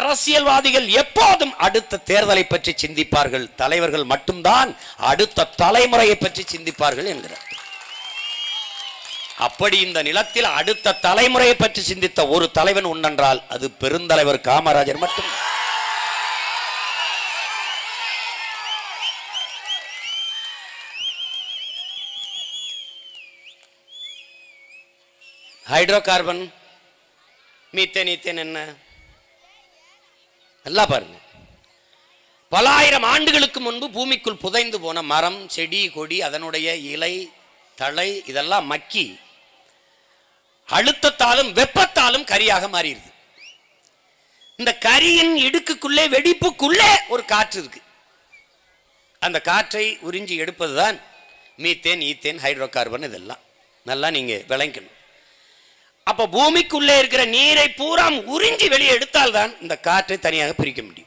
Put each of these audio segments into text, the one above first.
அரசியல்வாதிகள் எப்போதும் அடுத்த தேர்தலை பற்றி சிந்திப்பார்கள் தலைவர்கள் மட்டும்தான் அடுத்த தலைமுறையை பற்றி சிந்திப்பார்கள் என்கிறார் அப்படி இந்த நிலத்தில் அடுத்த தலைமுறையை பற்றி சிந்தித்த ஒரு தலைவன் உண்டென்றால் அது பெருந்தலைவர் காமராஜர் மட்டும் ஹைட்ரோ கார்பன் மீத்தேன் ஈத்தேன் என்ன நல்லா பாருங்க பல ஆயிரம் ஆண்டுகளுக்கு முன்பு பூமிக்குள் புதைந்து போன மரம் செடி கொடி அதனுடைய இலை தழை இதெல்லாம் மக்கி அழுத்தத்தாலும் வெப்பத்தாலும் கரியாக மாறிடுது இந்த கரியின் இடுக்குக்குள்ளே வெடிப்புக்குள்ளே ஒரு காற்று இருக்கு அந்த காற்றை உறிஞ்சி எடுப்பதுதான் மீத்தேன் ஈத்தேன் ஹைட்ரோ கார்பன் இதெல்லாம் நல்லா நீங்க விளங்கணும் அப்ப பூமிக்குள்ளே இருக்கிற நீரை பூரா உறிஞ்சி வெளியே எடுத்தால்தான் இந்த காற்றை தனியாக பிரிக்க முடியும்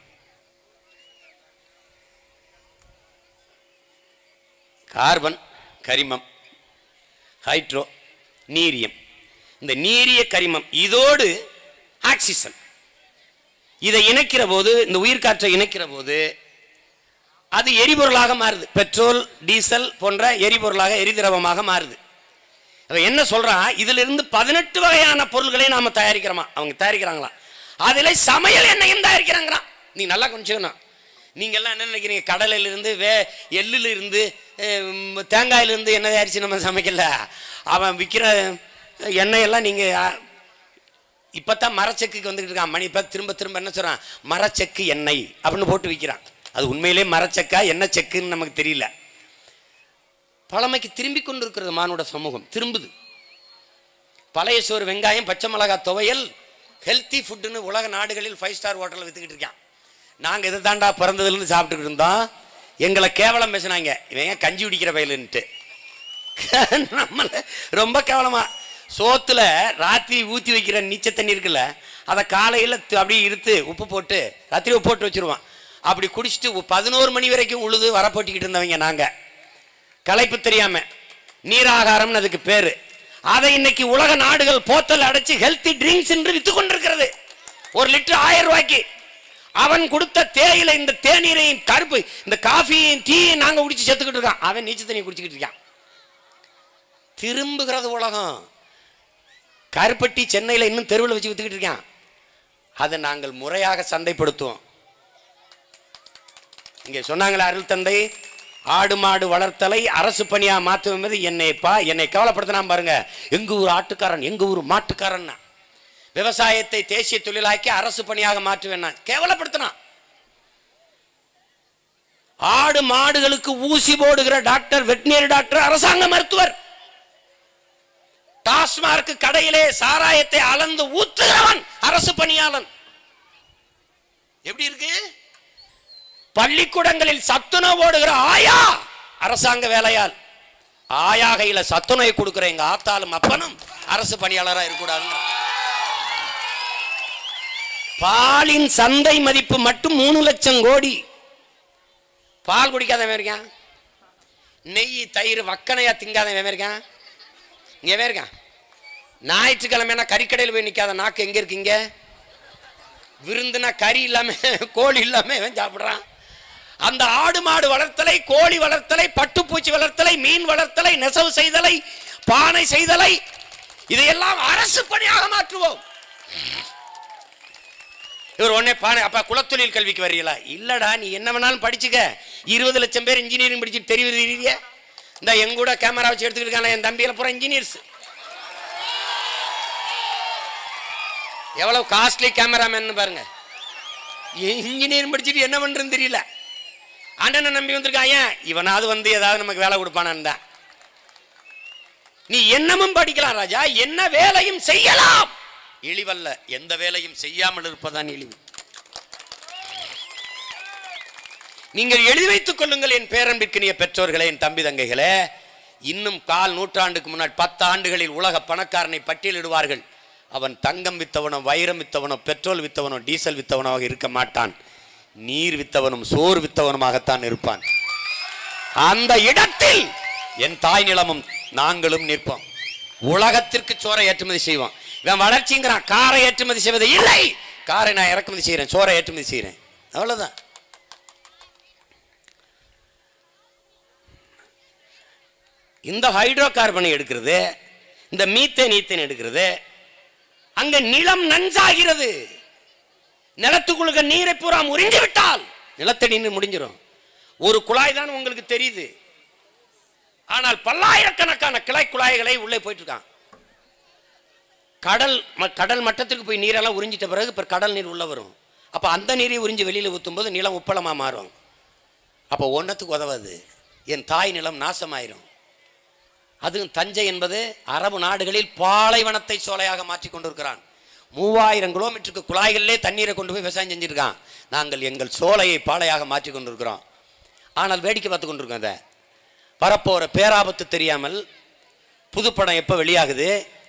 கார்பன் கரிமம் ஹைட்ரோ நீரியம் இந்த நீரிய கரிமம் இதோடு ஆக்சிஜன் இதை இணைக்கிற போது இந்த உயிர்காற்றை இணைக்கிற போது அது எரிபொருளாக மாறுது பெட்ரோல் டீசல் போன்ற எரிபொருளாக எரிதிரவமாக மாறுது அவன் என்ன சொல்றான் இதுல இருந்து பதினெட்டு வகையான பொருள்களை நாம தயாரிக்கிறோமா அவங்க தயாரிக்கிறாங்களாம் அதுல சமையல் எண்ணெயும் தயாரிக்கிறாங்களாம் நீ நல்லா கொஞ்சம் நீங்க எல்லாம் என்ன நினைக்கிறீங்க கடலையில இருந்து வே எள்ளுல இருந்து அஹ், தேங்காயில இருந்து எண்ணெய் தயாரிச்சு நம்ம சமைக்கல அவன் விற்கிற எண்ணெய் எல்லாம் நீங்க அஹ், இப்பதான் மரச்செக்குக்கு வந்துகிட்டு இருக்கான் மணி இப்ப திரும்ப திரும்ப என்ன சொல்றான் மரச்செக்கு எண்ணெய் அப்படின்னு போட்டு விற்கிறான் அது உண்மையிலே மரச்செக்கா எண்ணெய் செக்குன்னு நமக்கு தெரியல பழமைக்கு திரும்பி கொண்டிருக்கிறது மானுட சமூகம் திரும்புது பழைய சோறு வெங்காயம் பச்சை மிளகாய் துவையல் ஹெல்த்தி ஃபுட்டுன்னு உலக நாடுகளில் ஃபைவ் ஸ்டார் ஹோட்டலில் வித்துக்கிட்டு இருக்கான் நாங்கள் இதை தாண்டா பிறந்ததுலேருந்து சாப்பிட்டுக்கிட்டு இருந்தோம் எங்களை கேவலம் பேசுனாங்க இவன் ஏன் கஞ்சி குடிக்கிற பயலுன்ட்டு நம்மள ரொம்ப கேவலமா சோத்துல ராத்திரி ஊற்றி வைக்கிற நீச்ச தண்ணி இருக்குல்ல அதை காலையில் அப்படியே இருத்து உப்பு போட்டு ராத்திரி உப்பு போட்டு வச்சிருவான் அப்படி குடிச்சிட்டு பதினோரு மணி வரைக்கும் உழுது வரப்போட்டிக்கிட்டு இருந்தவங்க நாங்கள் களைப்பு தெரியாம நீராகாரம்னு அதுக்கு பேரு அதை இன்னைக்கு உலக நாடுகள் போத்தல் அடைச்சு ஹெல்த்தி ட்ரிங்க்ஸ் என்று வித்து கொண்டிருக்கிறது ஒரு லிட்டர் ஆயிரம் ரூபாய்க்கு அவன் கொடுத்த தேயிலை இந்த தேநீரையும் கருப்பு இந்த காஃபியையும் டீயும் நாங்க குடிச்சு செத்துக்கிட்டு இருக்கான் அவன் நீச்சல் தண்ணி குடிச்சுக்கிட்டு இருக்கான் திரும்புகிறது உலகம் கருப்பட்டி சென்னையில் இன்னும் தெருவில் வச்சு வித்துக்கிட்டு இருக்கான் அதை நாங்கள் முறையாக சந்தைப்படுத்துவோம் இங்கே சொன்னாங்களே அருள் தந்தை ஆடு மாடு வளர்த்தலை அரசு பணியா மாற்றும் என்பது என்னைப்பா என்னை கவலைப்படுத்தினா பாருங்க எங்க ஊர் ஆட்டுக்காரன் எங்க ஊர் மாட்டுக்காரன் விவசாயத்தை தேசிய தொழிலாக்கி அரசு பணியாக மாற்றுவேன் நான். கேவலப்படுத்தினான் ஆடு மாடுகளுக்கு ஊசி போடுகிற டாக்டர் வெட்டினரி டாக்டர் அரசாங்க மருத்துவர் டாஸ்மார்க் கடையிலே சாராயத்தை அளந்து ஊத்துகிறவன் அரசு பணியாளன் எப்படி இருக்கு பள்ளிக்கூடங்களில் சத்துணவு ஓடுகிற ஆயா அரசாங்க வேலையால் ஆயா கையில சத்துணவை கொடுக்கிற எங்க ஆத்தாலும் அப்பனும் அரசு பணியாளரா இருக்கக்கூடாது பாலின் சந்தை மதிப்பு மட்டும் மூணு லட்சம் கோடி பால் குடிக்காதவன் இருக்கான் நெய் தயிர் வக்கனையா திங்காதவன் இருக்கான் இங்கே இருக்கான் ஞாயிற்றுக்கிழமைனா கறிக்கடையில் போய் நிற்காத நாக்கு எங்க இருக்கீங்க விருந்துனா கறி இல்லாம கோழி இல்லாம இவன் சாப்பிடுறான் அந்த ஆடு மாடு வளர்த்தலை கோழி வளர்த்தலை பட்டுப்பூச்சி வளர்த்தலை மீன் வளர்த்தலை நெசவு செய்தலை பானை செய்தலை இதையெல்லாம் அரசு பணியாக மாற்றுவோம் இவர் உடனே பானை அப்ப குலத்தொழில் கல்விக்கு வர்றீங்களா இல்லடா நீ என்ன வேணாலும் படிச்சுக்க இருபது லட்சம் பேர் இன்ஜினியரிங் படிச்சுட்டு தெரியுது இந்த எங்க கூட கேமரா வச்சு எடுத்துக்கிட்டு இருக்காங்க என் தம்பியில பூரா இன்ஜினியர்ஸ் எவ்வளவு காஸ்ட்லி கேமராமேன் பாருங்க இன்ஜினியரிங் படிச்சுட்டு என்ன பண்றதுன்னு தெரியல அண்ணனை நம்பி வந்திருக்கான் ஏன் இவனாவது வந்து ஏதாவது நமக்கு வேலை கொடுப்பானான்னு தான் நீ என்னமும் படிக்கலாம் ராஜா என்ன வேலையும் செய்யலாம் இழிவல்ல எந்த வேலையும் செய்யாமல் இருப்பதான் இழிவு நீங்கள் எழுதி வைத்துக் கொள்ளுங்கள் என் பேரன்பிற்கினிய பெற்றோர்களே என் தம்பி தங்கைகளே இன்னும் கால் நூற்றாண்டுக்கு முன்னாடி பத்து ஆண்டுகளில் உலக பணக்காரனை பட்டியலிடுவார்கள் அவன் தங்கம் வித்தவனோ வைரம் வித்தவனோ பெட்ரோல் வித்தவனோ டீசல் வித்தவனோவாக இருக்க மாட்டான் நீர் வித்தவனும் சோறு வித்தவனுமாகத்தான் இருப்பான் அந்த இடத்தில் என் தாய் நிலமும் நாங்களும் நிற்போம் உலகத்திற்கு சோறை ஏற்றுமதி செய்வோம் இவன் வளர்ச்சிங்கிறான் காரை ஏற்றுமதி செய்வது இல்லை காரை நான் இறக்குமதி செய்கிறேன் சோறை ஏற்றுமதி செய்கிறேன் அவ்வளோதான் இந்த ஹைட்ரோ கார்பனை எடுக்கிறது இந்த மீத்தேன் ஈத்தேன் எடுக்கிறது அங்க நிலம் நஞ்சாகிறது நிலத்துக்குள்ள நீரை பூரா உறிஞ்சு விட்டால் நிலத்தடி நீர் முடிஞ்சிடும் ஒரு குழாய் தான் உங்களுக்கு தெரியுது ஆனால் பல்லாயிரக்கணக்கான கிளை குழாய்களை உள்ளே போயிட்டு இருக்கான் கடல் ம- கடல் மட்டத்துக்கு போய் நீரெல்லாம் உறிஞ்சிட்ட பிறகு இப்போ கடல் நீர் உள்ள வரும் அப்போ அந்த நீரை உறிஞ்சி வெளியில் ஊற்றும்போது நிலம் உப்பளமாக மாறும் அப்போ ஒன்றத்துக்கு உதவாது என் தாய் நிலம் நாசமாயிரும் அதுவும் தஞ்சை என்பது அரபு நாடுகளில் பாலைவனத்தை சோலையாக மாற்றி கொண்டிருக்கிறான் மூவாயிரம் கிலோமீட்டருக்கு குழாய்களிலே தண்ணீரை கொண்டு போய் விவசாயம் செஞ்சிருக்கான் நாங்கள் எங்கள் சோலையை பாலையாக மாற்றி கொண்டிருக்கிறோம் ஆனால் வேடிக்கை பார்த்து கொண்டிருக்கோம் அதை வரப்போகிற பேராபத்து தெரியாமல் புதுப்படம் எப்போ வெளியாகுது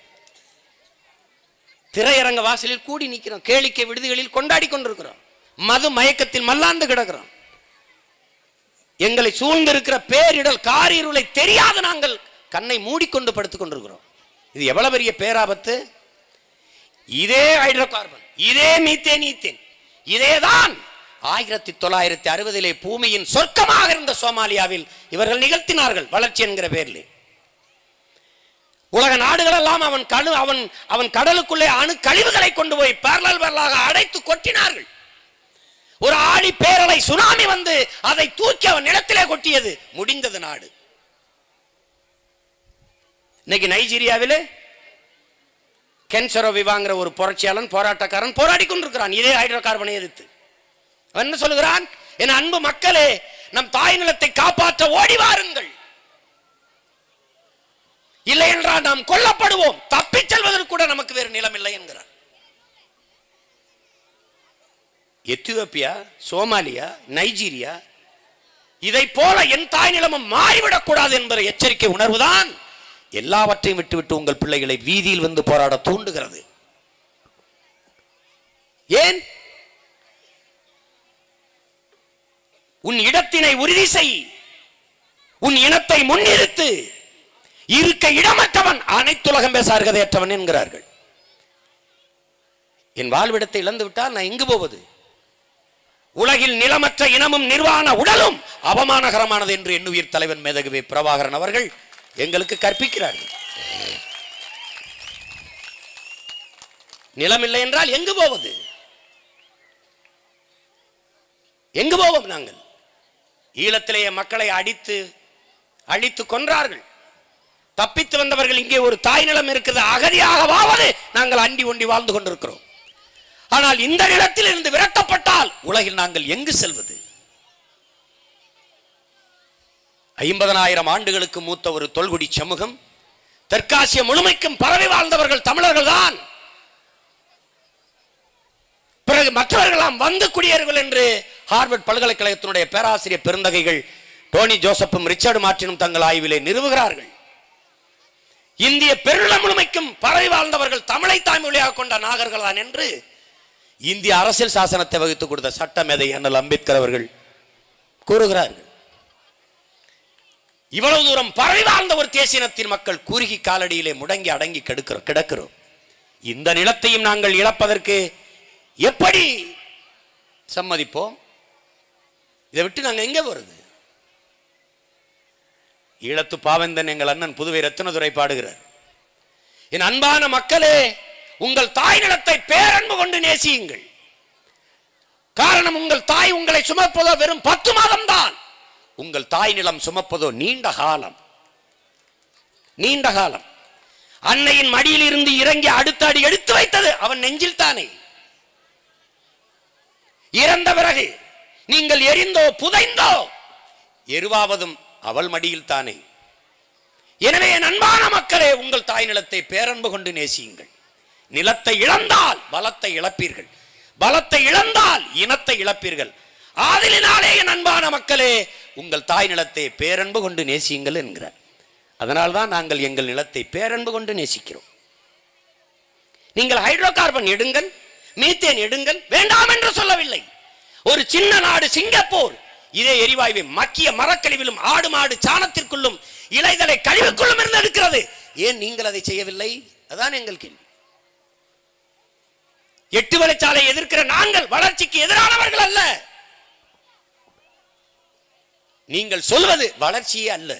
திரையரங்க வாசலில் கூடி நிற்கிறோம் கேளிக்கை விடுதிகளில் கொண்டாடி கொண்டிருக்கிறோம் மது மயக்கத்தில் மல்லாந்து கிடக்கிறோம் எங்களை சூழ்ந்திருக்கிற பேரிடல் காரிருளை தெரியாத நாங்கள் கண்ணை மூடிக்கொண்டு படுத்துக் கொண்டிருக்கிறோம் இது எவ்வளவு பெரிய பேராபத்து இதே ஹைட்ரோ கார்பன் இதே மீத்தேன் ஈத்தேன் இதேதான் ஆயிரத்தி தொள்ளாயிரத்தி அறுபதிலே பூமியின் சொர்க்கமாக இருந்த சோமாலியாவில் இவர்கள் நிகழ்த்தினார்கள் வளர்ச்சி என்கிற பேரில் உலக நாடுகள் எல்லாம் அவன் கழு அவன் அவன் கடலுக்குள்ளே அணு கழிவுகளை கொண்டு போய் பேரலல் பேரலாக அடைத்து கொட்டினார்கள் ஒரு ஆழி பேரலை சுனாமி வந்து அதை தூக்கி அவன் நிலத்திலே கொட்டியது முடிந்தது நாடு இன்னைக்கு நைஜீரியாவில் கென்சரோ விவாங்கிற ஒரு புரட்சியாளன் போராட்டக்காரன் போராடி கொண்டிருக்கிறான் இதே ஹைட்ரோ கார்பனை எதிர்த்து அவன் என்ன சொல்லுகிறான் என் அன்பு மக்களே நம் தாய் நிலத்தை காப்பாற்ற ஓடி வாருங்கள் இல்லை என்றால் நாம் கொல்லப்படுவோம் தப்பிச் செல்வதற்கு கூட நமக்கு வேறு நிலம் இல்லை என்கிறார் எத்தியோப்பியா சோமாலியா நைஜீரியா இதை போல என் தாய் நிலமும் மாறிவிடக் கூடாது என்பதை எச்சரிக்கை உணர்வுதான் எல்லாவற்றையும் விட்டுவிட்டு உங்கள் பிள்ளைகளை வீதியில் வந்து போராட தூண்டுகிறது ஏன் உன் இடத்தினை உறுதி செய் உன் இனத்தை முன்னிறுத்து இருக்க இடமற்றவன் அனைத்துலகம் பேச அருகதையற்றவன் என்கிறார்கள் என் வாழ்விடத்தை இழந்து விட்டால் நான் எங்கு போவது உலகில் நிலமற்ற இனமும் நிர்வாண உடலும் அவமானகரமானது என்று எண்ணுயிர் தலைவன் மேதகுவே பிரபாகரன் அவர்கள் எங்களுக்கு கற்பிக்கிறார்கள் நிலம் இல்லை என்றால் எங்கு போவது எங்கு போவோம் நாங்கள் ஈழத்திலேயே மக்களை அடித்து அழித்து கொன்றார்கள் தப்பித்து வந்தவர்கள் இங்கே ஒரு தாய் நிலம் இருக்குது அகதியாக வாவது நாங்கள் அண்டி ஒண்டி வாழ்ந்து கொண்டிருக்கிறோம் ஆனால் இந்த நிலத்தில் இருந்து விரட்டப்பட்டால் உலகில் நாங்கள் எங்கு செல்வது ஐம்பதனாயிரம் ஆண்டுகளுக்கு மூத்த ஒரு தொல்குடி சமூகம் தெற்காசிய முழுமைக்கும் பரவி வாழ்ந்தவர்கள் தமிழர்கள் தான் பிறகு மற்றவர்களாம் வந்து குடியேறுகள் என்று ஹார்வர்ட் பல்கலைக்கழகத்தினுடைய பேராசிரியர் பெருந்தகைகள் டோனி ஜோசப்பும் ரிச்சர்டு மார்ட்டினும் தங்கள் ஆய்விலே நிறுவுகிறார்கள் இந்திய பெருநிலம் முழுமைக்கும் பரவி வாழ்ந்தவர்கள் தமிழை தாய்மொழியாக கொண்ட நாகர்கள் தான் என்று இந்திய அரசியல் சாசனத்தை வகுத்து கொடுத்த சட்ட மேதை அண்ணல் அம்பேத்கர் அவர்கள் கூறுகிறார்கள் இவ்வளவு தூரம் பரவி வாழ்ந்த ஒரு தேசியனத்தின் மக்கள் குறுகி காலடியிலே முடங்கி அடங்கி கெடுக்கிறோம் கிடக்கிறோம் இந்த நிலத்தையும் நாங்கள் இழப்பதற்கு எப்படி சம்மதிப்போம் இதை விட்டு நாங்கள் எங்கே போறது ஈழத்து பாவந்தன் எங்கள் அண்ணன் புதுவை ரத்தினதுரை பாடுகிறார் என் அன்பான மக்களே உங்கள் தாய் நிலத்தை பேரன்பு கொண்டு நேசியுங்கள் காரணம் உங்கள் தாய் உங்களை சுமப்பதோ வெறும் பத்து மாதம் தான் உங்கள் தாய் நிலம் சுமப்பதோ நீண்ட காலம் நீண்ட காலம் அன்னையின் மடியில் இருந்து இறங்கி அடுத்த அடி எடுத்து வைத்தது அவன் நெஞ்சில் தானே இறந்த பிறகு நீங்கள் எரிந்தோ புதைந்தோ எருவாவதும் அவள் மடியில் தானே எனவே என் அன்பான மக்களே உங்கள் தாய் நிலத்தை பேரன்பு கொண்டு நேசியுங்கள் நிலத்தை இழந்தால் பலத்தை இழப்பீர்கள் பலத்தை இழந்தால் இனத்தை இழப்பீர்கள் ஆதலினாலே என் அன்பான மக்களே உங்கள் தாய் நிலத்தை பேரன்பு கொண்டு நேசியுங்கள் என்கிறார் அதனால்தான் நாங்கள் எங்கள் நிலத்தை பேரன்பு கொண்டு நேசிக்கிறோம் நீங்கள் ஹைட்ரோ கார்பன் எடுங்கள் மீத்தேன் எடுங்கள் வேண்டாம் என்று சொல்லவில்லை ஒரு சின்ன நாடு சிங்கப்பூர் இதே எரிவாயுவை மக்கிய மரக்கழிவிலும் ஆடு மாடு சாணத்திற்குள்ளும் இலைதலை கழிவுக்குள்ளும் இருந்து எடுக்கிறது ஏன் நீங்கள் அதை செய்யவில்லை அதான் எங்கள் கேள்வி எட்டு வழிச்சாலை எதிர்க்கிற நாங்கள் வளர்ச்சிக்கு எதிரானவர்கள் அல்ல நீங்கள் சொல்வது வளர்ச்சியே அல்ல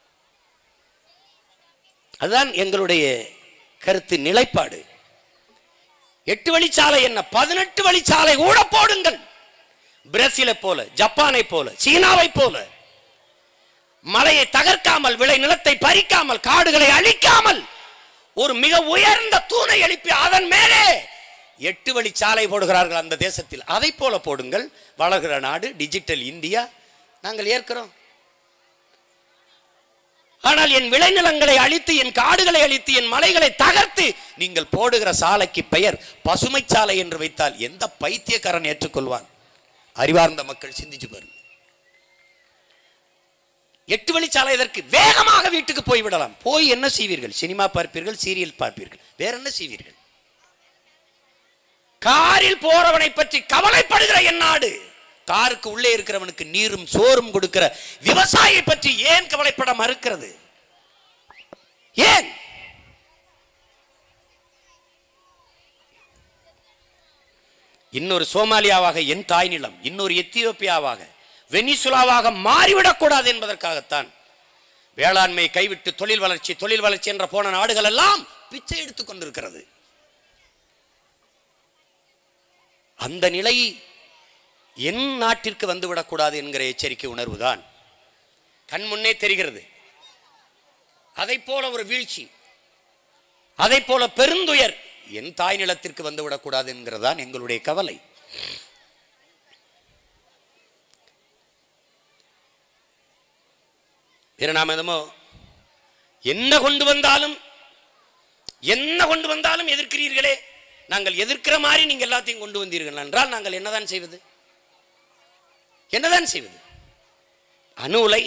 அதுதான் எங்களுடைய கருத்து நிலைப்பாடு எட்டு வழிச்சாலை என்ன பதினெட்டு வழிச்சாலை கூட போடுங்கள் பிரேசிலை போல ஜப்பானை போல சீனாவை போல மலையை தகர்க்காமல் விளை நிலத்தை பறிக்காமல் காடுகளை அழிக்காமல் ஒரு மிக உயர்ந்த தூணை எழுப்பி அதன் மேலே எட்டு வழி சாலை போடுகிறார்கள் அந்த தேசத்தில் அதை போல போடுங்கள் வளர்கிற நாடு டிஜிட்டல் இந்தியா நாங்கள் ஏற்கிறோம் ஆனால் என் விளைநிலங்களை அழித்து என் காடுகளை அழித்து என் மலைகளை தகர்த்து நீங்கள் போடுகிற சாலைக்கு பெயர் பசுமை சாலை என்று வைத்தால் எந்த பைத்தியக்காரன் ஏற்றுக்கொள்வான் அறிவார்ந்த மக்கள் சிந்திச்சு பாருங்க எட்டு வழிச்சாலை இதற்கு வேகமாக வீட்டுக்கு போய்விடலாம் போய் என்ன செய்வீர்கள் சினிமா பார்ப்பீர்கள் சீரியல் பார்ப்பீர்கள் வேற என்ன செய்வீர்கள் காரில் போறவனை பற்றி கவலைப்படுகிற என் நாடு காருக்கு உள்ளே இருக்கிறவனுக்கு நீரும் சோறும் கொடுக்கிற விவசாயியை பற்றி ஏன் கவலைப்பட மறுக்கிறது ஏன் இன்னொரு சோமாலியாவாக என் தாய் நிலம் இன்னொரு எத்தியோப்பியாவாக வெனிசுலாவாக மாறிவிடக்கூடாது என்பதற்காகத்தான் வேளாண்மை கைவிட்டு தொழில் வளர்ச்சி தொழில் வளர்ச்சி என்ற போன நாடுகள் எல்லாம் பிச்சை எடுத்துக் கொண்டிருக்கிறது அந்த நிலை என் நாட்டிற்கு வந்துவிடக்கூடாது என்கிற எச்சரிக்கை உணர்வுதான் கண் முன்னே தெரிகிறது அதை போல ஒரு வீழ்ச்சி அதை போல பெருந்துயர் என் தாய் நிலத்திற்கு வந்துவிடக்கூடாது என்கிறதான் எங்களுடைய கவலை வேற நாம் எதமோ என்ன கொண்டு வந்தாலும் என்ன கொண்டு வந்தாலும் எதிர்க்கிறீர்களே நாங்கள் எதிர்க்கிற மாதிரி நீங்க எல்லாத்தையும் கொண்டு வந்தீர்கள் என்றால் நாங்கள் என்னதான் செய்வது என்னதான் செய்வது அணு உலை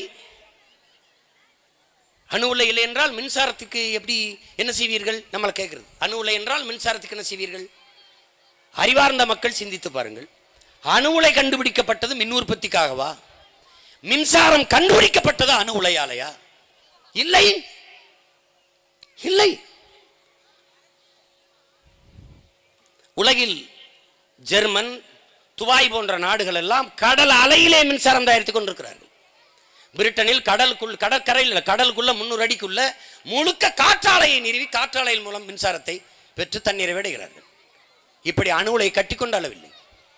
அணு உலை இல்லை என்றால் மின்சாரத்துக்கு எப்படி என்ன செய்வீர்கள் நம்மளை கேட்கிறது அணு உலை என்றால் மின்சாரத்துக்கு என்ன செய்வீர்கள் அறிவார்ந்த மக்கள் சிந்தித்து பாருங்கள் அணு உலை கண்டுபிடிக்கப்பட்டது மின் உற்பத்திக்காகவா மின்சாரம் கண்டுபிடிக்கப்பட்டது அணு உலையாலையா இல்லை இல்லை உலகில் ஜெர்மன் துபாய் போன்ற நாடுகள் எல்லாம் கடல் அலையிலே மின்சாரம் தயாரித்துக் கொண்டிருக்கிறார்கள் பிரிட்டனில் கடலுக்குள் கடற்கரையில் கடலுக்குள்ள முன்னூறு அடிக்குள்ள முழுக்க காற்றாலையை நிறுவி காற்றாலையின் மூலம் மின்சாரத்தை பெற்று தண்ணீரை விடுகிறார்கள் இப்படி அணு உலை கட்டிக்கொண்டு அளவில்லை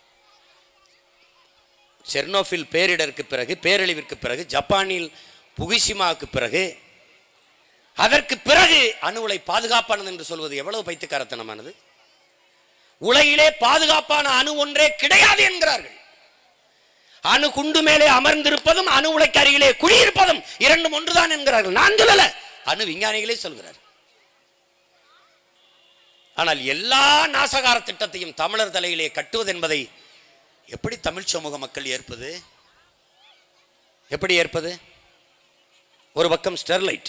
செர்னோஃபில் பேரிடருக்கு பிறகு பேரழிவிற்கு பிறகு ஜப்பானில் புகுசிமாவுக்கு பிறகு அதற்கு பிறகு அணு உலை பாதுகாப்பானது என்று சொல்வது எவ்வளவு பைத்தியக்காரத்தனமானது உலகிலே பாதுகாப்பான அணு ஒன்றே கிடையாது என்கிறார்கள் அணு குண்டு மேலே அமர்ந்திருப்பதும் அணு உலைக்கு அருகிலே குடியிருப்பதும் இரண்டும் ஒன்றுதான் என்கிறார்கள் நான் சொல்லல அணு விஞ்ஞானிகளே சொல்கிறார் ஆனால் எல்லா நாசகார திட்டத்தையும் தமிழர் தலையிலே கட்டுவது என்பதை எப்படி தமிழ் சமூக மக்கள் ஏற்பது எப்படி ஏற்பது ஒரு பக்கம் ஸ்டெர்லைட்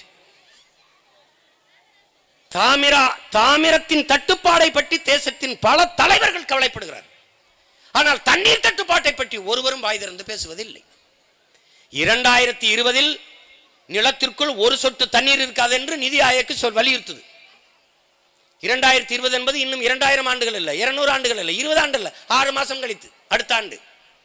தாமிரா தாமிரத்தின் தட்டுப்பாடை பற்றி தேசத்தின் பல தலைவர்கள் கவலைப்படுகிறார் ஆனால் தண்ணீர் தட்டுப்பாட்டை பற்றி ஒருவரும் வாய் திறந்து பேசுவதில்லை இரண்டாயிரத்தி இருபதில் நிலத்திற்குள் ஒரு சொட்டு தண்ணீர் இருக்காது என்று நிதி ஆயோக்கு சொல் வலியுறுத்துது இரண்டாயிரத்தி இருபது என்பது இன்னும் இரண்டாயிரம் ஆண்டுகள் இல்லை இருநூறு ஆண்டுகள் இல்லை இருபது ஆண்டு இல்லை ஆறு மாசம் கழித்து அடுத்த ஆண்டு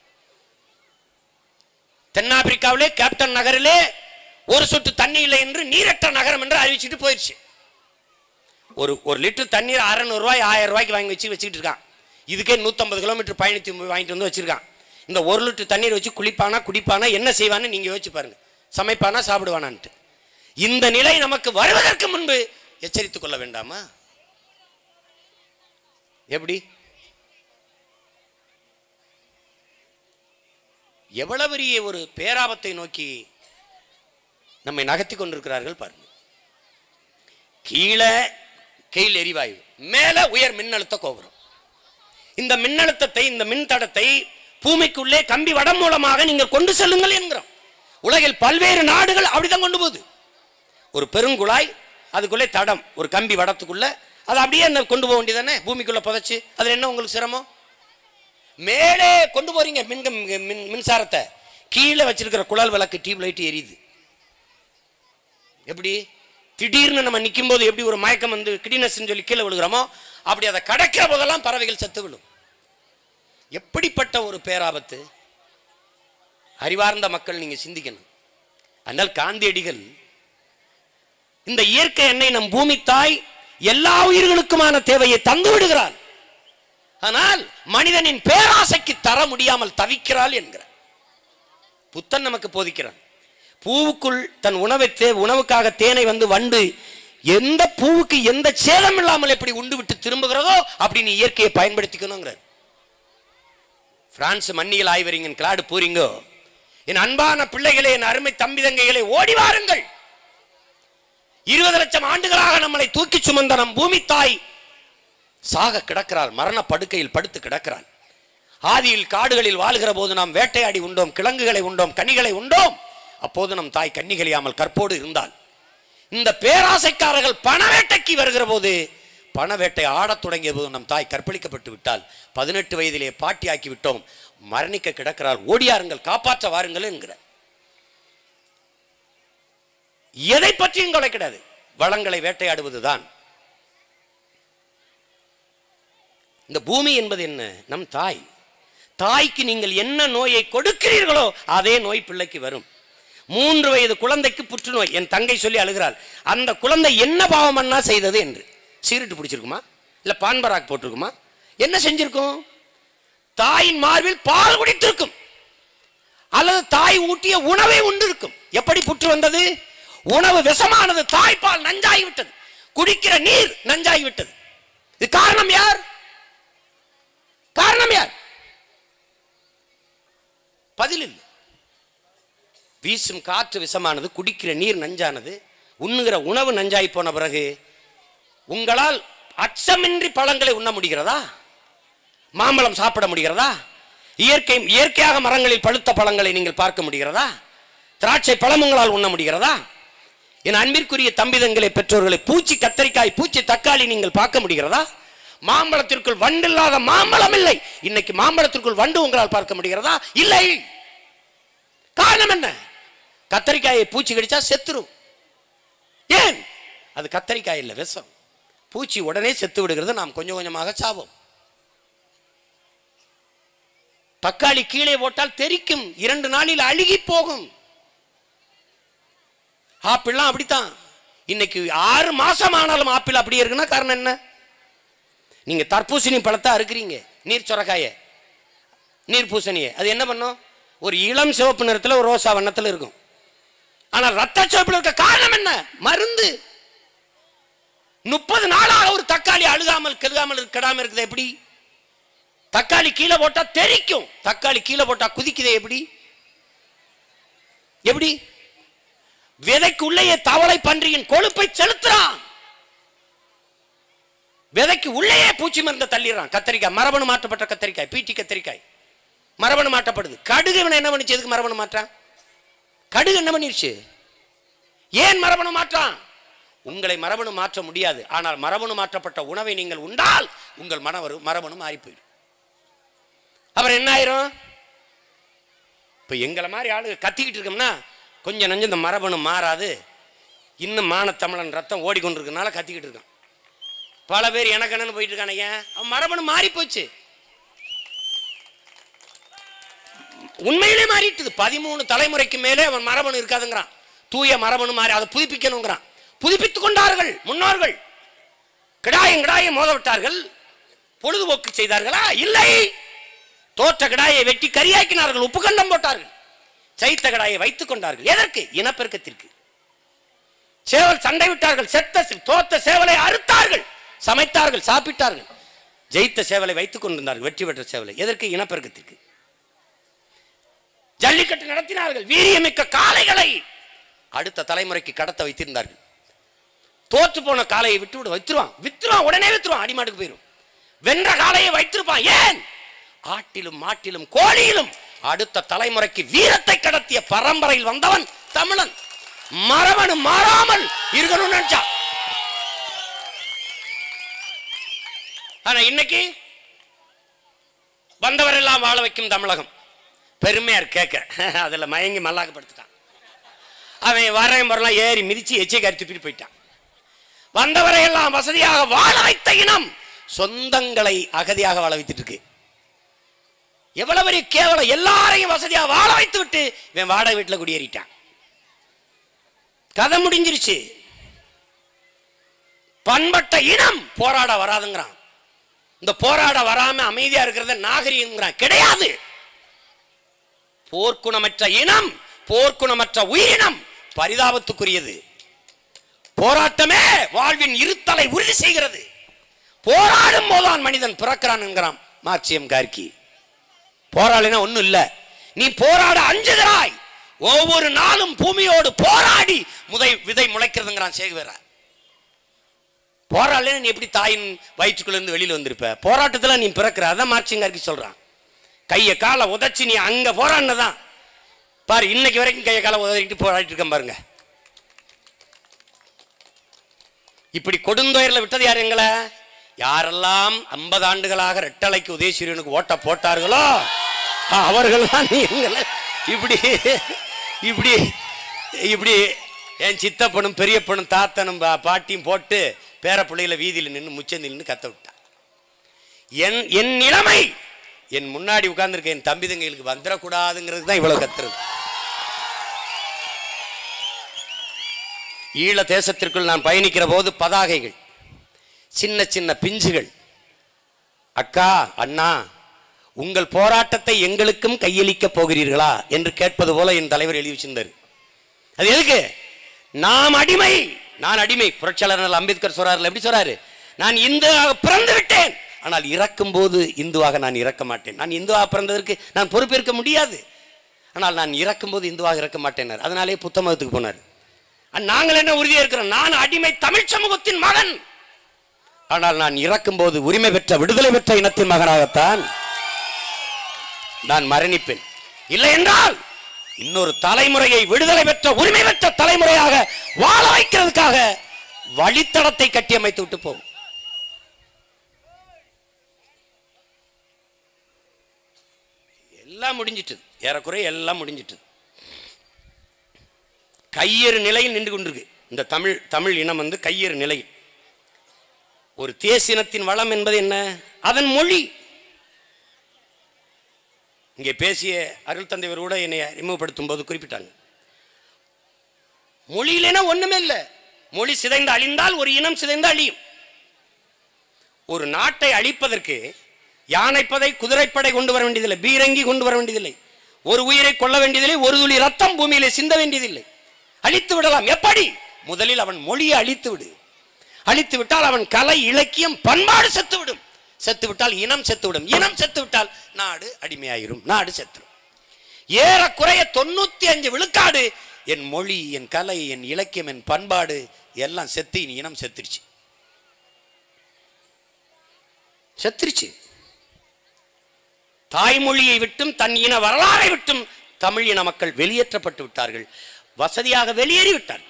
தென்னாப்பிரிக்காவிலே கேப்டன் நகரிலே ஒரு சொட்டு தண்ணி இல்லை என்று நீரற்ற நகரம் என்று அறிவிச்சிட்டு போயிடுச்சு ஒரு ஒரு லிட்டர் தண்ணீர் அறநூறு ரூபாய் ஆயிரம் ரூபாய்க்கு வாங்கி வச்சு வச்சுக்கிட்டு இருக்கான் இதுக்கே நூற்றம்பது கிலோமீட்டர் பயணித்து வாங்கிட்டு வந்து வச்சிருக்கான் இந்த ஒரு லிட்டர் தண்ணீர் வச்சு குளிப்பானா குடிப்பானா என்ன செய்வான்னு நீங்க யோசிச்சு பாருங்க சமைப்பானா சாப்பிடுவானான்ட்டு இந்த நிலை நமக்கு வருவதற்கு முன்பு எச்சரித்துக் கொள்ள வேண்டாமா எப்படி எவ்வளவு பெரிய ஒரு பேராபத்தை நோக்கி நம்மை நகர்த்தி கொண்டிருக்கிறார்கள் பாருங்க கீழே கெயில் எரிவாயு மேல உயர் மின்னழுத்த கோபுரம் இந்த மின்னழுத்தத்தை இந்த மின்தடத்தை பூமிக்குள்ளே கம்பி வடம் மூலமாக நீங்கள் கொண்டு செல்லுங்கள் என்கிறோம் உலகில் பல்வேறு நாடுகள் அப்படிதான் கொண்டு போகுது ஒரு பெருங்குழாய் அதுக்குள்ளே தடம் ஒரு கம்பி வடத்துக்குள்ள அதை அப்படியே அந்த கொண்டு போக வேண்டியதானே பூமிக்குள்ள புதைச்சு அதுல என்ன உங்களுக்கு சிரமம் மேலே கொண்டு போறீங்க மின் மின் மின்சாரத்தை கீழே வச்சிருக்கிற குழல் விளக்கு டியூப் லைட் எரியுது எப்படி திடீர்னு நம்ம நிற்கும் போது எப்படி ஒரு மயக்கம் வந்து கிடினஸ்ன்னு சொல்லி கீழே விழுகிறோமோ அப்படி அதை கடக்கிற போதெல்லாம் பறவைகள் செத்து விழும் எப்படிப்பட்ட ஒரு பேராபத்து அறிவார்ந்த மக்கள் நீங்க சிந்திக்கணும் ஆனால் காந்தியடிகள் இந்த இயற்கை எண்ணெய் நம் பூமி தாய் எல்லா உயிர்களுக்குமான தேவையை தந்து விடுகிறாள் ஆனால் மனிதனின் பேராசைக்கு தர முடியாமல் தவிக்கிறாள் என்கிறார் புத்தன் நமக்கு போதிக்கிறான் பூவுக்குள் தன் உணவை தே உணவுக்காக தேனை வந்து வண்டு எந்த பூவுக்கு எந்த சேதம் இல்லாமல் எப்படி உண்டு விட்டு திரும்புகிறதோ அப்படி நீ இயற்கையை பயன்படுத்திக்கணுங்கிறார் பிரான்ஸ் மன்னியல் ஆய்வறிஞன் கிளாடு பூரிங்கோ என் அன்பான பிள்ளைகளே என் அருமை தம்பி தங்கைகளே ஓடி வாருங்கள் இருபது லட்சம் ஆண்டுகளாக நம்மளை தூக்கி சுமந்த நம் பூமி தாய் சாக கிடக்கிறாள் மரண படுக்கையில் படுத்து கிடக்கிறாள் ஆதியில் காடுகளில் வாழ்கிற போது நாம் வேட்டையாடி உண்டோம் கிழங்குகளை உண்டோம் கனிகளை உண்டோம் அப்போது நம் தாய் கன்னிகளியாமல் கற்போடு இருந்தாள் இந்த பேராசைக்காரர்கள் பண வேட்டைக்கு வருகிற போது பண வேட்டை ஆடத் தொடங்கிய போது நம் தாய் கற்பழிக்கப்பட்டு விட்டால் பதினெட்டு வயதிலே பாட்டியாக்கி விட்டோம் மரணிக்க கிடக்கிறாள் ஓடியாருங்கள் காப்பாற்ற வாருங்கள் என்கிற எதை பற்றியும் கொலை கிடையாது வளங்களை வேட்டையாடுவதுதான் இந்த பூமி என்பது என்ன நம் தாய் தாய்க்கு நீங்கள் என்ன நோயை கொடுக்கிறீர்களோ அதே நோய் பிள்ளைக்கு வரும் மூன்று வயது குழந்தைக்கு புற்றுநோய் என் தங்கை சொல்லி அழுகிறாள் அந்த குழந்தை என்ன பாவம் பண்ணா செய்தது என்று சீரிட்டு பிடிச்சிருக்குமா இல்ல பான்பராக் போட்டிருக்குமா என்ன செஞ்சிருக்கும் தாயின் மார்பில் பால் குடித்திருக்கும் அல்லது தாய் ஊட்டிய உணவை உண்டு இருக்கும் எப்படி புற்று வந்தது உணவு விஷமானது தாய்ப்பால் நஞ்சாகி விட்டது குடிக்கிற நீர் நஞ்சாகி விட்டது இது காரணம் யார் காரணம் யார் பதில் இல்லை வீசும் காற்று விஷமானது குடிக்கிற நீர் நஞ்சானது உண்ணுகிற உணவு நஞ்சாய் போன பிறகு உங்களால் அச்சமின்றி பழங்களை உண்ண முடிகிறதா மாம்பழம் சாப்பிட முடிகிறதா இயற்கை இயற்கையாக மரங்களில் பழுத்த பழங்களை நீங்கள் பார்க்க முடிகிறதா திராட்சை பழம் உங்களால் உண்ண முடிகிறதா என் அன்பிற்குரிய தம்பிதங்களை பெற்றோர்களை பூச்சி கத்தரிக்காய் பூச்சி தக்காளி நீங்கள் பார்க்க முடிகிறதா மாம்பழத்திற்குள் வண்டு இல்லாத மாம்பழம் இல்லை இன்னைக்கு மாம்பழத்திற்குள் வண்டு உங்களால் பார்க்க முடிகிறதா இல்லை காரணம் என்ன கத்தரிக்காயை பூச்சி கடிச்சா செத்துரும் ஏன் அது கத்தரிக்காய் இல்லை விஷம் பூச்சி உடனே செத்து விடுகிறது நாம் கொஞ்சம் கொஞ்சமாக சாவோம் தக்காளி கீழே போட்டால் தெறிக்கும் இரண்டு நாளில் அழுகி போகும் ஆப்பிள்லாம் அப்படித்தான் இன்னைக்கு ஆறு மாசம் ஆனாலும் ஆப்பிள் அப்படியே இருக்குன்னா காரணம் என்ன நீங்க தர்பூசணி பழத்தை அறுக்கிறீங்க நீர் சொரக்காய நீர் பூசணியை அது என்ன பண்ணும் ஒரு இளம் சிவப்பு நிறத்தில் ஒரு ரோசா வண்ணத்தில் இருக்கும் ஆனால் ரத்த சிவப்பில் இருக்க காரணம் என்ன மருந்து முப்பது நாளாக ஒரு தக்காளி அழுகாமல் கெழுகாமல் கெடாமல் இருக்குது எப்படி தக்காளி கீழே போட்டா தெரிக்கும் தக்காளி கீழே போட்டா குதிக்குதே எப்படி எப்படி விதைக்கு உள்ளேயே தவளை பன்றியின் கொழுப்பை செலுத்துறான் விதைக்கு உள்ளேயே பூச்சி மருந்தை தள்ளிடுறான் கத்தரிக்காய் மரபணு மாற்றப்பட்ட கத்தரிக்காய் பீட்டி கத்தரிக்காய் மரபணு மாற்றப்படுது கடுகு இவனை என்ன பண்ணிச்சு எதுக்கு மரபணு மாற்றான் கடுகு என்ன பண்ணிருச்சு ஏன் மரபணு மாற்றான் உங்களை மரபணு மாற்ற முடியாது ஆனால் மரபணு மாற்றப்பட்ட உணவை நீங்கள் உண்டால் உங்கள் மனவரு மரபணு மாறி போயிடும் அப்புறம் என்ன ஆயிரும் இப்போ எங்களை மாதிரி ஆளு கத்திக்கிட்டு இருக்கோம்னா கொஞ்சம் நஞ்சம் இந்த மரபணு மாறாது இன்னும் மானத்தமிழன் ரத்தம் ஓடிக்கொண்டிருக்கனால கத்திக்கிட்டு இருக்கான் பல பேர் எனக்கு என்னன்னு போயிட்டு இருக்கானுங்க அவன் மரபணு மாறி போச்சு உண்மையிலே மாறிட்டுது பதிமூணு தலைமுறைக்கு மேலே அவன் மரபணு இருக்காதுங்கிறான் தூய மரபணு மாறி அதை புதுப்பிக்கணுங்கிறான் புதுப்பித்துக் கொண்டார்கள் முன்னோர்கள் கிடாயம் கிடாயம் மோத விட்டார்கள் பொழுதுபோக்கு செய்தார்களா இல்லை தோற்ற கிடாயை வெட்டி கரியாக்கினார்கள் உப்பு கண்டம் போட்டார்கள் சைத்த கிடாயை வைத்துக் கொண்டார்கள் எதற்கு இனப்பெருக்கத்திற்கு சேவல் சண்டை விட்டார்கள் செத்த சே- தோத்த சேவலை அறுத்தார்கள் சமைத்தார்கள் சாப்பிட்டார்கள் ஜெயித்த சேவலை வைத்துக் கொண்டிருந்தார்கள் வெற்றி பெற்ற சேவலை எதற்கு இனப்பெருக்கத்திற்கு ஜல்லிக்கட்டு நடத்தினார்கள் வீரியமிக்க காளைகளை அடுத்த தலைமுறைக்கு கடத்த வைத்திருந்தார்கள் தோற்று போன காளையை விட்டு விட வைத்துருவான் வித்துருவான் உடனே வித்துருவான் அடிமாட்டுக்கு போயிடும் வென்ற காளையை வைத்திருப்பான் ஏன் ஆட்டிலும் மாட்டிலும் கோழியிலும் அடுத்த தலைமுறைக்கு வீரத்தை கடத்திய பரம்பரையில் வந்தவன் தமிழன் மரபணு மாறாமல் இருக்கணும்னு நினைச்சான் ஆனா இன்னைக்கு வந்தவரெல்லாம் வாழ வைக்கும் தமிழகம் பெருமையா இருக்கு கேட்க அதுல மயங்கி மல்லாக்கப்படுத்திட்டான் அவன் வரேன் வரலாம் ஏறி மிதிச்சு எச்சை கறி துப்பிட்டு போயிட்டான் வந்தவரை எல்லாம் வசதியாக வாழ வைத்த இனம் சொந்தங்களை அகதியாக வாழ வைத்துட்டு இருக்கு எவ்வளவு பெரிய கேவலம் எல்லாரையும் வசதியா வாழ வைத்து விட்டு இவன் வாடகை வீட்டுல குடியேறிட்டான் கதை முடிஞ்சிருச்சு பண்பட்ட இனம் போராட வராதுங்கிறான் இந்த போராட வராம அமைதியா இருக்கிறத நாகரிகங்கிறான் கிடையாது போர்க்குணமற்ற இனம் போர்க்குணமற்ற உயிரினம் பரிதாபத்துக்குரியது போராட்டமே வாழ்வின் இருத்தலை உறுதி செய்கிறது போராடும் போதுதான் மனிதன் பிறக்கிறான் என்கிறான் மார்க்சியம் கார்கி போராளினா ஒண்ணும் இல்ல நீ போராட அஞ்சுகிறாய் ஒவ்வொரு நாளும் பூமியோடு போராடி முதை விதை முளைக்கிறதுங்கிறான் சேகுவேரா போராடல நீ எப்படி தாயின் வயிற்றுக்குள்ள இருந்து வெளியில வந்திருப்ப போராட்டத்துல நீ பிறக்கிற அதான் மார்க்சியம் கார்கி சொல்றான் கையை காலை உதைச்சு நீ அங்க போராடினதான் பாரு இன்னைக்கு வரைக்கும் கையை காலை உதறிட்டு போராடிட்டு இருக்கேன் பாருங்க இப்படி கொடுந்தொயரில் விட்டது யார் எங்களை யாரெல்லாம் ஐம்பது ஆண்டுகளாக ரெட்டலைக்கு உதயசூரியனுக்கு ஓட்ட போட்டார்களோ அவர்கள் தான் எங்களை இப்படி இப்படி இப்படி என் சித்தப்பனும் பெரியப்பனும் தாத்தனும் பா- பாட்டியும் போட்டு பேர பிள்ளைகளை வீதியில் நின்று முச்சந்தில் நின்று கத்த விட்டான் என் என் நிலைமை என் முன்னாடி உட்கார்ந்திருக்க என் தம்பி தங்கைகளுக்கு வந்துடக்கூடாதுங்கிறது தான் இவ்வளவு கத்துறது ஈழ தேசத்திற்குள் நான் பயணிக்கிற போது பதாகைகள் சின்ன சின்ன பிஞ்சுகள் அக்கா அண்ணா உங்கள் போராட்டத்தை எங்களுக்கும் கையளிக்க போகிறீர்களா என்று கேட்பது போல என் தலைவர் எழுதி வச்சிருந்தார் அது எதுக்கு நாம் அடிமை நான் அடிமை புரட்சியாளர் அண்ணல் அம்பேத்கர் சொல்றாரு எப்படி சொல்றாரு நான் இந்துவாக பிறந்து விட்டேன் ஆனால் இறக்கும் போது இந்துவாக நான் இறக்க மாட்டேன் நான் இந்துவாக பிறந்ததற்கு நான் பொறுப்பேற்க முடியாது ஆனால் நான் இறக்கும் போது இந்துவாக இறக்க மாட்டேனார் அதனாலே புத்த மதத்துக்கு போனார் அஹ் நாங்கள் என்ன உறுதியா இருக்கிறோம் நான் அடிமை தமிழ் சமூகத்தின் மகன் ஆனால் நான் இறக்கும் போது உரிமை பெற்ற விடுதலை பெற்ற இனத்தின் மகனாகத்தான் நான் மரணிப்பேன் இல்லை என்றால் இன்னொரு தலைமுறையை விடுதலை பெற்ற உரிமை பெற்ற தலைமுறையாக வாழ வைக்கிறதுக்காக வழித்தடத்தை கட்டியமைத்து விட்டு போகும் எல்லாம் முடிஞ்சிட்டு ஏறக்குறைய எல்லாம் முடிஞ்சிட்டு கையேறு நிலையில் நின்று கொண்டிருக்கு இந்த தமிழ் தமிழ் இனம் வந்து கையேறு நிலையில் ஒரு தேசினத்தின் வளம் என்பது என்ன அதன் மொழி இங்கே பேசிய அருள் தந்தைவர் கூட என்னை அறிமுகப்படுத்தும் போது குறிப்பிட்டாங்க மொழியிலேனா ஒண்ணுமே இல்லை மொழி சிதைந்து அழிந்தால் ஒரு இனம் சிதைந்து அழியும் ஒரு நாட்டை அழிப்பதற்கு யானைப்படை குதிரைப்படை கொண்டு வர வேண்டியதில்லை பீரங்கி கொண்டு வர வேண்டியதில்லை ஒரு உயிரை கொள்ள வேண்டியதில்லை ஒரு துளி ரத்தம் பூமியிலே சிந்த வேண்டியதில்லை அழித்து விடலாம் எப்படி முதலில் அவன் மொழியை அழித்து விடு அழித்து விட்டால் அவன் கலை இலக்கியம் பண்பாடு செத்துவிடும் செத்து விட்டால் இனம் செத்துவிடும் இனம் செத்து விட்டால் நாடு அடிமையாயிரும் நாடு செத்துரும் ஏறக்குறைய தொண்ணூத்தி அஞ்சு விழுக்காடு என் மொழி என் கலை என் இலக்கியம் என் பண்பாடு எல்லாம் செத்து இனி இனம் செத்துருச்சு செத்துருச்சு தாய்மொழியை விட்டும் தன் இன வரலாறை விட்டும் தமிழ் இன மக்கள் வெளியேற்றப்பட்டு விட்டார்கள் வசதியாக வெளியேறி விட்டார்கள்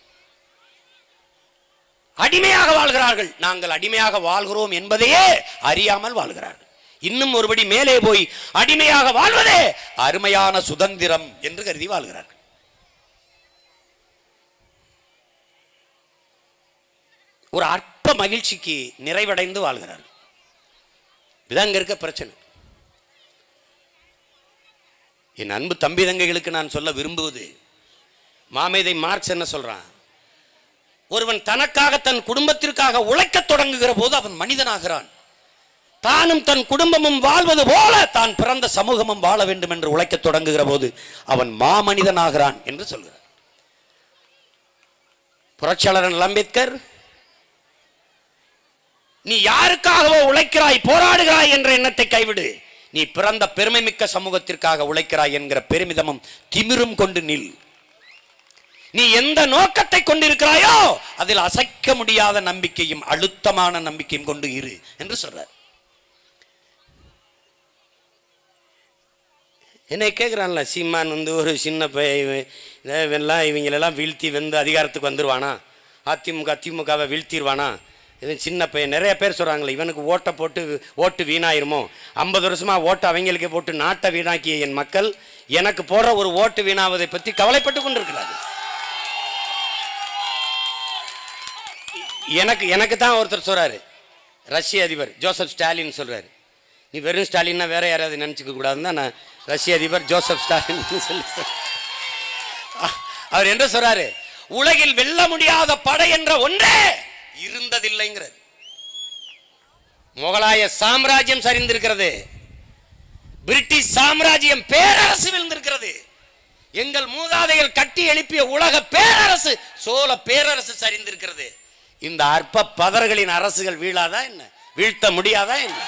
அடிமையாக வாழ்கிறார்கள் நாங்கள் அடிமையாக வாழ்கிறோம் என்பதையே அறியாமல் வாழ்கிறார்கள் இன்னும் ஒருபடி மேலே போய் அடிமையாக வாழ்வதே அருமையான சுதந்திரம் என்று கருதி வாழ்கிறார்கள் ஒரு அற்ப மகிழ்ச்சிக்கு நிறைவடைந்து வாழ்கிறார்கள் இதுதான் இங்க இருக்க பிரச்சனை என் அன்பு தம்பி தங்கைகளுக்கு நான் சொல்ல விரும்புவது மாமேதை மார்க்ஸ் என்ன சொல்றான் ஒருவன் தனக்காக தன் குடும்பத்திற்காக உழைக்கத் தொடங்குகிற போது அவன் மனிதனாகிறான் தானும் தன் குடும்பமும் வாழ்வது போல தான் பிறந்த சமூகமும் வாழ வேண்டும் என்று உழைக்கத் தொடங்குகிற போது அவன் மாமனிதனாகிறான் என்று சொல்கிறார் புரட்சியாளர் அண்ணல் அம்பேத்கர் நீ யாருக்காகவோ உழைக்கிறாய் போராடுகிறாய் என்ற எண்ணத்தை கைவிடு நீ பிறந்த பெருமைமிக்க சமூகத்திற்காக உழைக்கிறாய் என்கிற பெருமிதமும் திமிரும் கொண்டு நில் நீ எந்த நோக்கத்தை கொண்டிருக்கிறாயோ அதில் அசைக்க முடியாத நம்பிக்கையும் அழுத்தமான நம்பிக்கையும் கொண்டு இரு என்று சொல்றார் என்னை கேட்குறான்ல சீமான் வந்து ஒரு சின்ன பையன் இவங்களெல்லாம் வீழ்த்தி வந்து அதிகாரத்துக்கு வந்துருவானா அதிமுக திமுகவை வீழ்த்திடுவானா இது சின்ன பையன் நிறைய பேர் சொல்கிறாங்களே இவனுக்கு ஓட்டை போட்டு ஓட்டு வீணாயிருமோ ஐம்பது வருஷமா ஓட்டு அவங்களுக்கே போட்டு நாட்டை வீணாக்கிய என் மக்கள் எனக்கு போடுற ஒரு ஓட்டு வீணாவதை பற்றி கவலைப்பட்டு கொண்டிருக்கிறார்கள் எனக்கு எனக்கு தான் ஒருத்தர் சொல்றாரு ரஷ்ய அதிபர் ஜோசப் ஸ்டாலின் சொல்றாரு நீ வெறும் ஸ்டாலின்னா வேற யாராவது நினச்சிக்க கூடாதுன்னு தான் நான் ரஷ்ய அதிபர் ஜோசப் ஸ்டாலின் சொல்லி அ- அவர் என்ன சொல்றாரு உலகில் வெல்ல முடியாத படை என்ற ஒன்றே இருந்ததில்லைங்கிறது முகலாய சாம்ராஜ்யம் சரிந்திருக்கிறது பிரிட்டிஷ் சாம்ராஜ்யம் பேரரசு விழுந்திருக்கிறது எங்கள் மூதாதைகள் கட்டி எழுப்பிய உலக பேரரசு சோழ பேரரசு சரிந்திருக்கிறது இந்த அற்ப பதர்களின் அரசுகள் வீழாதா என்ன வீழ்த்த முடியாதா என்ன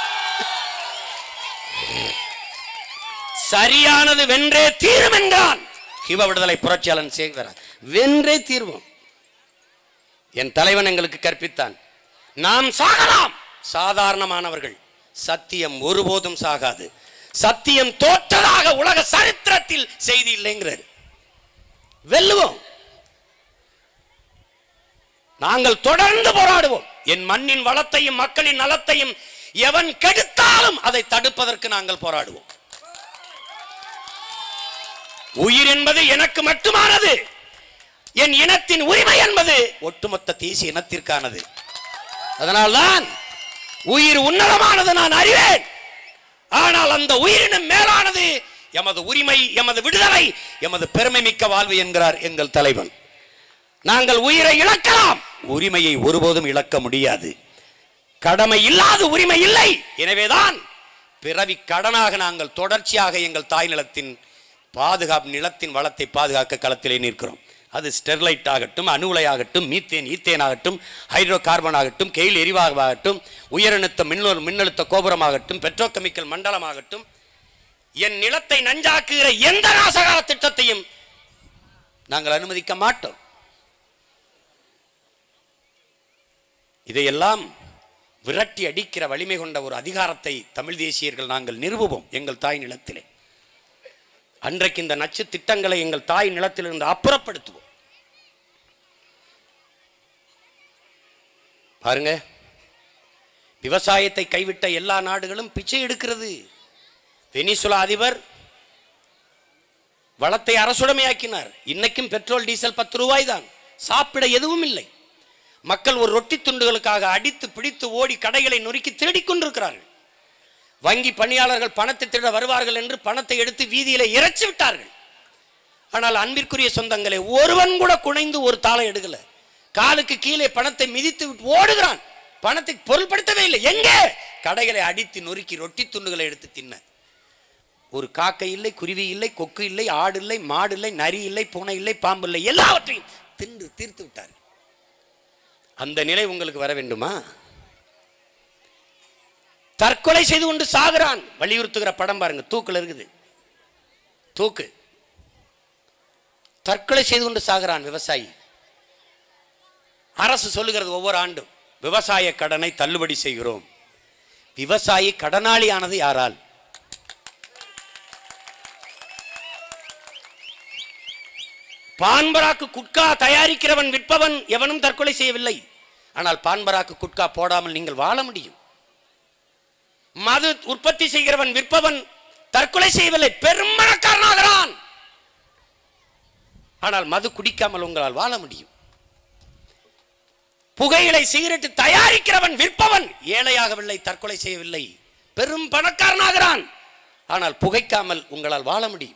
சரியானது வென்றே தீரும் என்றான் சிவ விடுதலை புரட்சியாளன் சேகரன் வென்றே தீர்வோம் என் தலைவன் எங்களுக்கு கற்பித்தான் நாம் சாகலாம் சாதாரணமானவர்கள் சத்தியம் ஒருபோதும் சாகாது சத்தியம் தோற்றதாக உலக சரித்திரத்தில் செய்தி இல்லைங்கிறார் வெல்லுவோம் நாங்கள் தொடர்ந்து போராடுவோம் என் மண்ணின் வளத்தையும் மக்களின் நலத்தையும் எவன் கெடுத்தாலும் அதை தடுப்பதற்கு நாங்கள் போராடுவோம் உயிர் என்பது எனக்கு மட்டுமானது என் இனத்தின் உரிமை என்பது ஒட்டுமொத்த தேசிய இனத்திற்கானது அதனால்தான் உயிர் உன்னதமானது நான் அறிவேன் ஆனால் அந்த உயிரினும் மேலானது எமது உரிமை எமது விடுதலை எமது பெருமை மிக்க வாழ்வு என்கிறார் எங்கள் தலைவன் நாங்கள் உயிரை இழக்கலாம் உரிமையை ஒருபோதும் இழக்க முடியாது கடமை இல்லாத உரிமை இல்லை எனவேதான் பிறவி கடனாக நாங்கள் தொடர்ச்சியாக எங்கள் தாய் நிலத்தின் பாதுகாப்பு நிலத்தின் வளத்தை பாதுகாக்க களத்திலே நிற்கிறோம் அது ஸ்டெர்லைட் ஆகட்டும் அணு உலை ஆகட்டும் மீத்தேன் ஈத்தேன் ஆகட்டும் ஹைட்ரோ கார்பன் ஆகட்டும் கெயில் எரிவாகட்டும் உயரழுத்த மின்னல் மின்னழுத்த கோபுரமாகட்டும் பெட்ரோகெமிக்கல் மண்டலமாகட்டும் என் நிலத்தை நஞ்சாக்குகிற எந்த நாசகார திட்டத்தையும் நாங்கள் அனுமதிக்க மாட்டோம் இதையெல்லாம் விரட்டி அடிக்கிற வலிமை கொண்ட ஒரு அதிகாரத்தை தமிழ் தேசியர்கள் நாங்கள் நிறுவுவோம் எங்கள் தாய் நிலத்திலே அன்றைக்கு இந்த நச்சு திட்டங்களை எங்கள் தாய் நிலத்திலிருந்து அப்புறப்படுத்துவோம் பாருங்க விவசாயத்தை கைவிட்ட எல்லா நாடுகளும் பிச்சை எடுக்கிறது வெனிசுலா அதிபர் வளத்தை அரசுடைமையாக்கினார் இன்னைக்கும் பெட்ரோல் டீசல் பத்து ரூபாய் தான் சாப்பிட எதுவும் இல்லை மக்கள் ஒரு ரொட்டி துண்டுகளுக்காக அடித்து பிடித்து ஓடி கடைகளை நொறுக்கி திருடிக் கொண்டிருக்கிறார்கள் வங்கி பணியாளர்கள் பணத்தை திருட வருவார்கள் என்று பணத்தை எடுத்து வீதியில இறைச்சி விட்டார்கள் ஆனால் அன்பிற்குரிய சொந்தங்களை ஒருவன் கூட குனைந்து ஒரு தாளை எடுக்கல காலுக்கு கீழே பணத்தை மிதித்து விட்டு ஓடுகிறான் பணத்தை பொருள்படுத்தவே இல்லை எங்கே கடைகளை அடித்து நொறுக்கி ரொட்டி துண்டுகளை எடுத்து தின்ன ஒரு காக்கை இல்லை குருவி இல்லை கொக்கு இல்லை ஆடு இல்லை மாடு இல்லை நரி இல்லை பூனை இல்லை பாம்பு இல்லை எல்லாவற்றையும் தின்று தீர்த்து விட்டார் அந்த நிலை உங்களுக்கு வர வேண்டுமா தற்கொலை செய்து கொண்டு சாகுறான் வலியுறுத்துகிற படம் பாருங்க தூக்குல இருக்குது தூக்கு தற்கொலை செய்து கொண்டு சாகுறான் விவசாயி அரசு சொல்லுகிறது ஒவ்வொரு ஆண்டும் விவசாய கடனை தள்ளுபடி செய்கிறோம் விவசாயி கடனாளியானது யாரால் பான்பராக்கு குட்கா தயாரிக்கிறவன் விற்பவன் எவனும் தற்கொலை செய்யவில்லை ஆனால் பான்பராக்கு குட்கா போடாமல் நீங்கள் வாழ முடியும் மது உற்பத்தி செய்கிறவன் விற்பவன் தற்கொலை செய்யவில்லை பெரும்பணக்காரனாகிறான் ஆனால் மது குடிக்காமல் உங்களால் வாழ முடியும் புகையிலை சிகரெட் தயாரிக்கிறவன் விற்பவன் ஏழையாகவில்லை தற்கொலை செய்யவில்லை பெரும் பணக்காரனாகிறான் ஆனால் புகைக்காமல் உங்களால் வாழ முடியும்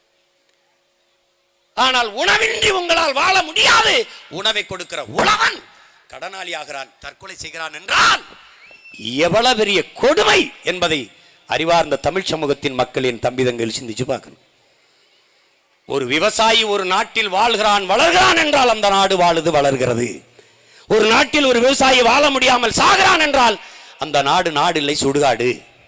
ஆனால் உணவின்றி உங்களால் வாழ முடியாது உணவை கொடுக்கிற உழவன் கடனாளி ஆகிறான் தற்கொலை செய்கிறான் என்றால் எவ்வளவு பெரிய கொடுமை என்பதை அறிவார்ந்த தமிழ் சமூகத்தின் மக்களின் தம்பிதங்கள் சிந்திச்சு பார்க்கணும் ஒரு விவசாயி ஒரு நாட்டில் வாழ்கிறான் வளர்கிறான் என்றால் அந்த நாடு வாழுது வளர்கிறது ஒரு நாட்டில் ஒரு விவசாயி வாழ முடியாமல் சாகிறான் என்றால் அந்த நாடு நாடு இல்லை சுடுகாடு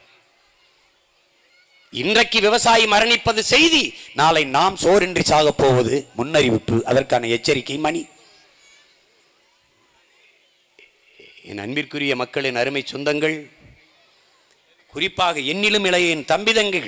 இன்றைக்கு விவசாயி மரணிப்பது செய்தி நாளை நாம் சோரின்றி சாகப் போவது முன்னறிவிப்பு அதற்கான எச்சரிக்கை மணி என் அன்பிற்குரிய மக்களின் அருமை சொந்தங்கள் குறிப்பாக என்னிலும் இளைய என் தம்பிதங்கள்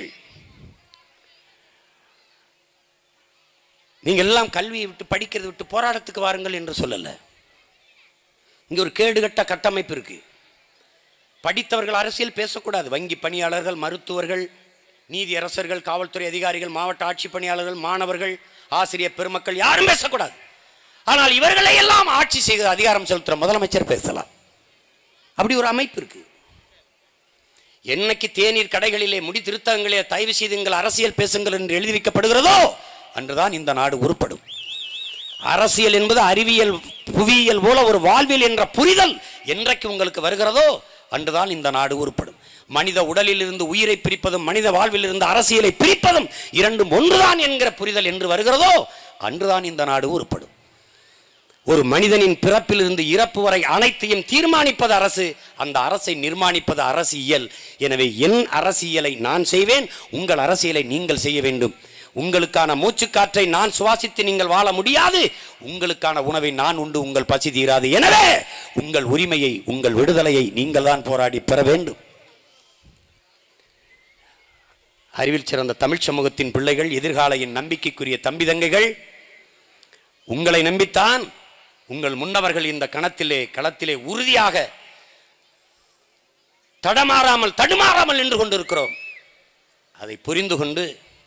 நீங்கள் எல்லாம் கல்வியை விட்டு படிக்கிறது விட்டு போராட்டத்துக்கு வாருங்கள் என்று சொல்லல இங்க ஒரு கேடுகட்ட கட்டமைப்பு இருக்கு படித்தவர்கள் அரசியல் பேசக்கூடாது வங்கி பணியாளர்கள் மருத்துவர்கள் நீதி அரசர்கள் காவல்துறை அதிகாரிகள் மாவட்ட ஆட்சி பணியாளர்கள் மாணவர்கள் ஆசிரியர் பெருமக்கள் யாரும் பேசக்கூடாது ஆனால் இவர்களை எல்லாம் ஆட்சி செய்து அதிகாரம் செலுத்துற முதலமைச்சர் பேசலாம் அப்படி ஒரு அமைப்பு இருக்கு என்னைக்கு தேநீர் கடைகளிலே முடி திருத்தங்களிலே தயவு செய்துங்கள் அரசியல் பேசுங்கள் என்று எழுதி வைக்கப்படுகிறதோ அன்றுதான் இந்த நாடு உருப்படும் அரசியல் என்பது அறிவியல் புவியியல் போல ஒரு வாழ்வியல் என்ற புரிதல் என்றைக்கு உங்களுக்கு வருகிறதோ அன்றுதான் இந்த நாடு உருப்படும் மனித உடலில் இருந்து உயிரை பிரிப்பதும் மனித வாழ்வில் இருந்து அரசியலை பிரிப்பதும் இரண்டும் ஒன்றுதான் என்கிற புரிதல் என்று வருகிறதோ அன்றுதான் இந்த நாடு உருப்படும் ஒரு மனிதனின் பிறப்பிலிருந்து இறப்பு வரை அனைத்தையும் தீர்மானிப்பது அரசு அந்த அரசை நிர்மாணிப்பது அரசியல் எனவே என் அரசியலை நான் செய்வேன் உங்கள் அரசியலை நீங்கள் செய்ய வேண்டும் உங்களுக்கான மூச்சுக்காற்றை நான் சுவாசித்து நீங்கள் வாழ முடியாது உங்களுக்கான உணவை நான் உண்டு உங்கள் பசி தீராது எனவே உங்கள் உரிமையை உங்கள் விடுதலையை நீங்கள் தான் போராடி பெற வேண்டும் அறிவில் சிறந்த தமிழ் சமூகத்தின் பிள்ளைகள் எதிர்காலையின் நம்பிக்கைக்குரிய தம்பி தங்கைகள் உங்களை நம்பித்தான் உங்கள் முன்னவர்கள் இந்த கணத்திலே களத்திலே உறுதியாக தடமாறாமல் தடுமாறாமல் நின்று கொண்டிருக்கிறோம் அதை புரிந்து கொண்டு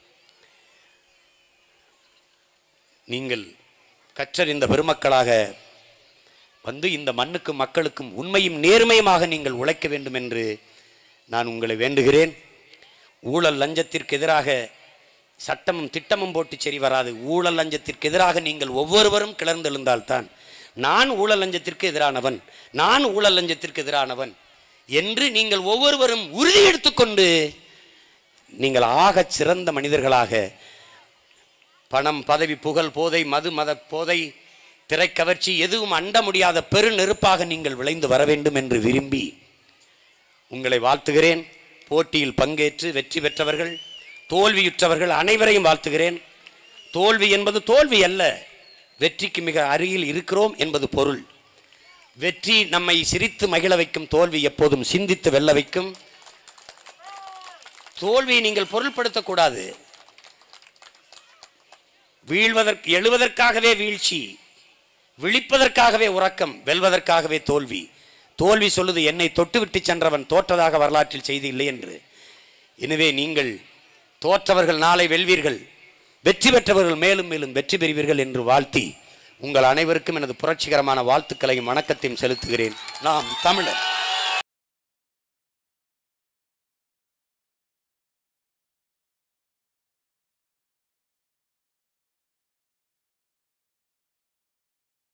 நீங்கள் கற்றறிந்த பெருமக்களாக வந்து இந்த மண்ணுக்கும் மக்களுக்கும் உண்மையும் நேர்மையுமாக நீங்கள் உழைக்க வேண்டும் என்று நான் உங்களை வேண்டுகிறேன் ஊழல் லஞ்சத்திற்கு எதிராக சட்டமும் திட்டமும் போட்டு சரி வராது ஊழல் லஞ்சத்திற்கு எதிராக நீங்கள் ஒவ்வொருவரும் கிளர்ந்தெழுந்தால்தான் நான் ஊழல் லஞ்சத்திற்கு எதிரானவன் நான் ஊழல் லஞ்சத்திற்கு எதிரானவன் என்று நீங்கள் ஒவ்வொருவரும் உறுதி எடுத்துக்கொண்டு நீங்கள் ஆகச் சிறந்த மனிதர்களாக பணம் பதவி புகழ் போதை மது மத போதை திரைக்கவர்ச்சி எதுவும் அண்ட முடியாத பெரு நெருப்பாக நீங்கள் விளைந்து வர வேண்டும் என்று விரும்பி உங்களை வாழ்த்துகிறேன் போட்டியில் பங்கேற்று வெற்றி பெற்றவர்கள் தோல்வியுற்றவர்கள் அனைவரையும் வாழ்த்துகிறேன் தோல்வி என்பது தோல்வி அல்ல வெற்றிக்கு மிக அருகில் இருக்கிறோம் என்பது பொருள் வெற்றி நம்மை சிரித்து மகிழ வைக்கும் தோல்வி எப்போதும் சிந்தித்து வெல்ல வைக்கும் தோல்வியை நீங்கள் பொருள்படுத்தக்கூடாது வீழ்வதற்கு எழுவதற்காகவே வீழ்ச்சி விழிப்பதற்காகவே உறக்கம் வெல்வதற்காகவே தோல்வி தோல்வி சொல்லுது என்னை தொட்டுவிட்டு சென்றவன் தோற்றதாக வரலாற்றில் செய்தி இல்லை என்று எனவே நீங்கள் தோற்றவர்கள் நாளை வெல்வீர்கள் வெற்றி பெற்றவர்கள் மேலும் மேலும் வெற்றி பெறுவீர்கள் என்று வாழ்த்தி உங்கள் அனைவருக்கும் எனது புரட்சிகரமான வாழ்த்துக்களையும் வணக்கத்தையும் செலுத்துகிறேன் நாம் தமிழர்